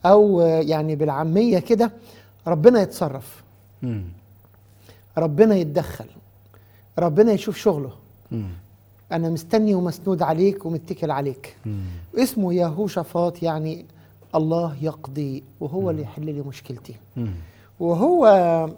او يعني بالعاميه كده ربنا يتصرف مم. ربنا يتدخل ربنا يشوف شغله مم. انا مستني ومسنود عليك ومتكل عليك مم. اسمه يهوشافاط يعني الله يقضي وهو اللي يحل لي مشكلتي مم. وهو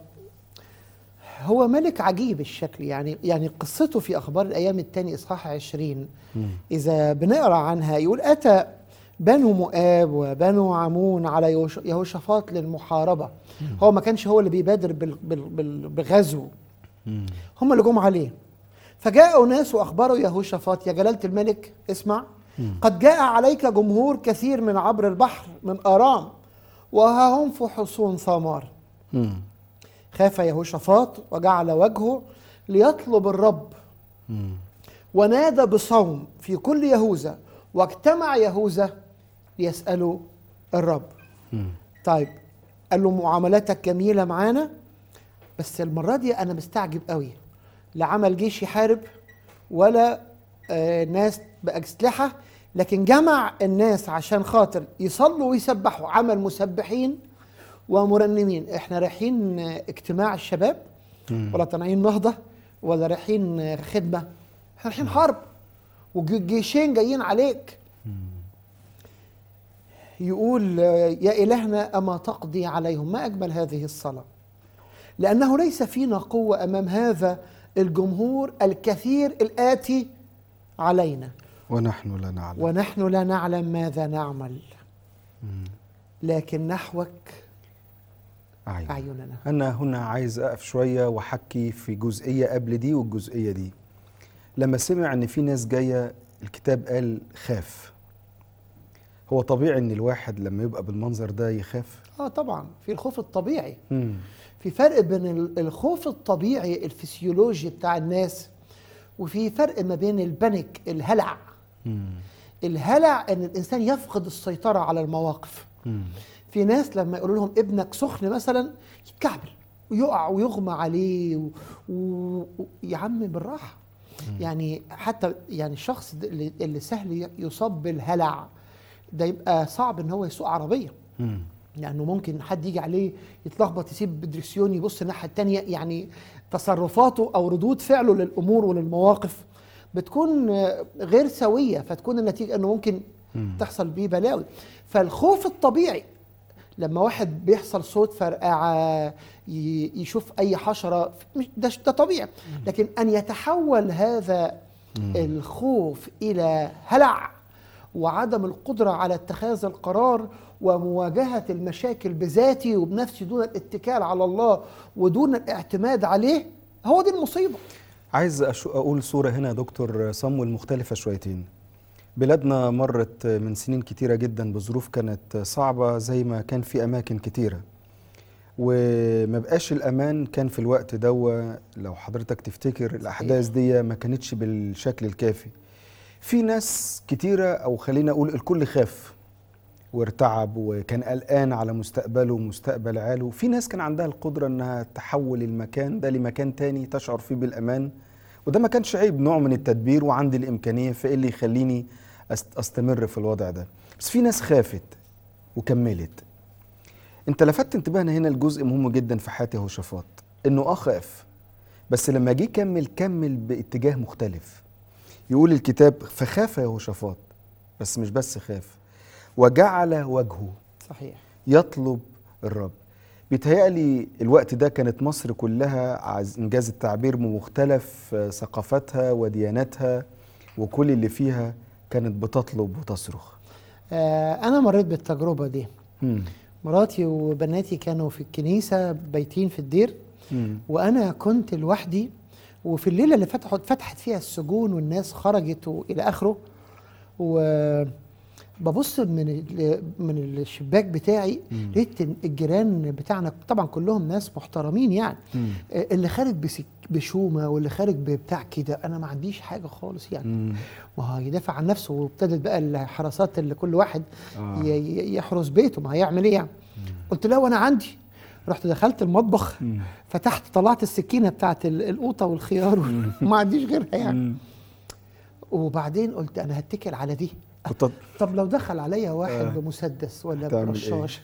هو ملك عجيب الشكل يعني يعني قصته في اخبار الايام الثاني اصحاح 20 مم. اذا بنقرا عنها يقول اتى بنو مؤاب وبنو عمون على يهوش- يهوشافاط للمحاربه هو ما كانش هو اللي بيبادر بال- بال- بال- بغزو مم. هم اللي جم عليه فجاءوا ناس واخبروا يهوشافاط يا جلاله الملك اسمع قد جاء عليك جمهور كثير من عبر البحر من ارام وها هم في حصون ثمار مم. خاف يهوشافاط وجعل وجهه ليطلب الرب مم. ونادى بصوم في كل يهوذا واجتمع يهوذا ليسألوا الرب مم. طيب قال له معاملاتك جميلة معانا بس المرة دي أنا مستعجب قوي لا عمل جيش يحارب ولا آه ناس بأسلحة لكن جمع الناس عشان خاطر يصلوا ويسبحوا عمل مسبحين ومرنمين احنا رايحين آه، اجتماع الشباب مم. ولا طالعين نهضة ولا رايحين آه، خدمة احنا رايحين حرب وجيشين جايين عليك يقول آه، يا إلهنا أما تقضي عليهم ما أجمل هذه الصلاة لأنه ليس فينا قوة أمام هذا الجمهور الكثير الآتي علينا ونحن لا نعلم ونحن لا نعلم ماذا نعمل مم. لكن نحوك أعين. أعيننا أنا هنا عايز أقف شوية وأحكي في جزئية قبل دي والجزئية دي لما سمع إن في ناس جاية الكتاب قال خاف هو طبيعي إن الواحد لما يبقى بالمنظر ده يخاف آه طبعا في الخوف الطبيعي مم. في فرق بين ال- الخوف الطبيعي الفسيولوجي بتاع الناس وفي فرق ما بين البنك الهلع مم. الهلع ان الانسان يفقد السيطره على المواقف مم. في ناس لما يقولوا لهم ابنك سخن مثلا يتكعبل ويقع ويغمى عليه و... و... و... يا عم بالراحه يعني حتى يعني الشخص ده اللي, اللي سهل يصاب بالهلع ده يبقى صعب ان هو يسوق عربيه مم. لانه ممكن حد يجي عليه يتلخبط يسيب الدركسيون يبص الناحيه الثانيه يعني تصرفاته او ردود فعله للامور وللمواقف بتكون آه، غير سويه فتكون النتيجه انه ممكن مم. تحصل بيه بلاوي فالخوف الطبيعي لما واحد بيحصل صوت فرقعه ي- يشوف اي حشره مش- ده ده طبيعي لكن ان يتحول هذا الخوف الى هلع وعدم القدره على اتخاذ القرار ومواجهه المشاكل بذاتي وبنفسي دون الاتكال على الله ودون الاعتماد عليه هو دي المصيبه عايز أشو أقول صورة هنا يا دكتور صمويل مختلفة شويتين بلادنا مرت من سنين كتيرة جدا بظروف كانت صعبة زي ما كان في أماكن كتيرة وما بقاش الأمان كان في الوقت دوا لو حضرتك تفتكر الأحداث دي ما كانتش بالشكل الكافي في ناس كتيرة أو خلينا أقول الكل خاف وارتعب وكان قلقان على مستقبله ومستقبل عياله في ناس كان عندها القدرة انها تحول المكان ده لمكان تاني تشعر فيه بالامان وده ما كانش عيب نوع من التدبير وعندي الامكانية فايه اللي يخليني أست- استمر في الوضع ده بس في ناس خافت وكملت انت لفتت انتباهنا هنا لجزء مهم جدا في حياة يهوشافاط انه اه خاف بس لما جه كمل كمل باتجاه مختلف يقول الكتاب فخاف يهوشافاط بس مش بس خاف وجعل وجهه صحيح يطلب الرب بيتهيألي الوقت ده كانت مصر كلها عايز إنجاز التعبير بمختلف آه، ثقافاتها ودياناتها وكل اللي فيها كانت بتطلب وتصرخ آه انا مريت بالتجربه دي مم. مراتي وبناتي كانوا في الكنيسه بايتين في الدير مم. وانا كنت لوحدي وفي الليله اللي فتحت فتحت فيها السجون والناس خرجت والى اخره وببص من ال- من الشباك بتاعي مم. لقيت إن الجيران بتاعنا طبعا كلهم ناس محترمين يعني مم. آه، اللي خارج بسك بشومه واللي خارج ببتاع كده انا ما عنديش حاجه خالص يعني مم. ما هو يدافع عن نفسه وابتدت بقى الحراسات اللي كل واحد آه. ي- ي- يحرس بيته ما هيعمل ايه يعني قلت له وانا عندي رحت دخلت المطبخ مم. فتحت طلعت السكينه بتاعت ال- القوطه والخيار وما عنديش غيرها يعني مم. وبعدين قلت انا هتكل على دي كنت طب لو دخل عليا واحد آه. بمسدس ولا هتعمل برشاش